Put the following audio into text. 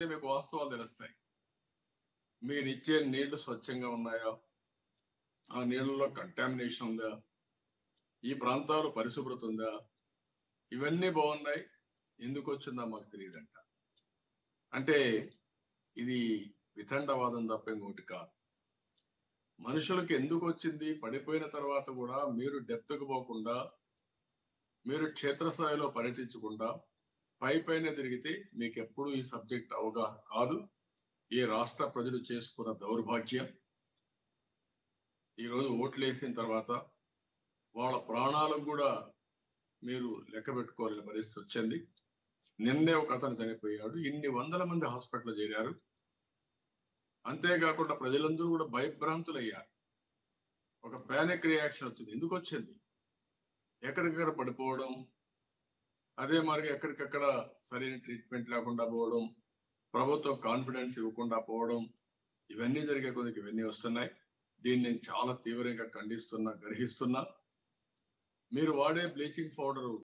మీకు వాస్తవాలు తెలుస్తాయి మీరు ఇచ్చే నీళ్లు స్వచ్ఛంగా ఉన్నాయా ఆ నీళ్ళలో కంటామినేషన్ ఉందా ఈ ప్రాంతాలు పరిశుభ్రత ఉందా ఇవన్నీ బాగున్నాయి ఎందుకు వచ్చిందా మాకు తెలియదంట అంటే ఇది వితండవాదం తప్ప ఇంకోటి కాదు మనుషులకు ఎందుకు వచ్చింది పడిపోయిన తర్వాత కూడా మీరు డెప్త్కు పోకుండా మీరు క్షేత్రస్థాయిలో పర్యటించకుండా పై పైన తిరిగితే మీకు ఎప్పుడు ఈ సబ్జెక్ట్ అవగాహన కాదు ఈ రాష్ట్ర ప్రజలు చేసుకున్న దౌర్భాగ్యం ఈరోజు ఓట్లు వేసిన తర్వాత వాళ్ళ ప్రాణాలకు కూడా మీరు లెక్క పెట్టుకోవాలని పరిస్థితి వచ్చింది నిన్నే ఒక అతను చనిపోయాడు ఇన్ని వందల మంది హాస్పిటల్ చేరారు అంతేకాకుండా ప్రజలందరూ కూడా భయభ్రాంతులయ్యారు ఒక పానిక్ రియాక్షన్ వచ్చింది ఎందుకు వచ్చింది ఎక్కడికక్కడ పడిపోవడం అదే మరి ఎక్కడికక్కడ సరైన ట్రీట్మెంట్ లేకుండా పోవడం ప్రభుత్వం కాన్ఫిడెన్స్ ఇవ్వకుండా పోవడం ఇవన్నీ జరిగే కొద్దికి ఇవన్నీ వస్తున్నాయి దీన్ని నేను చాలా తీవ్రంగా ఖండిస్తున్నా గ్రహిస్తున్నా మీరు వాడే బ్లీచింగ్ పౌడర్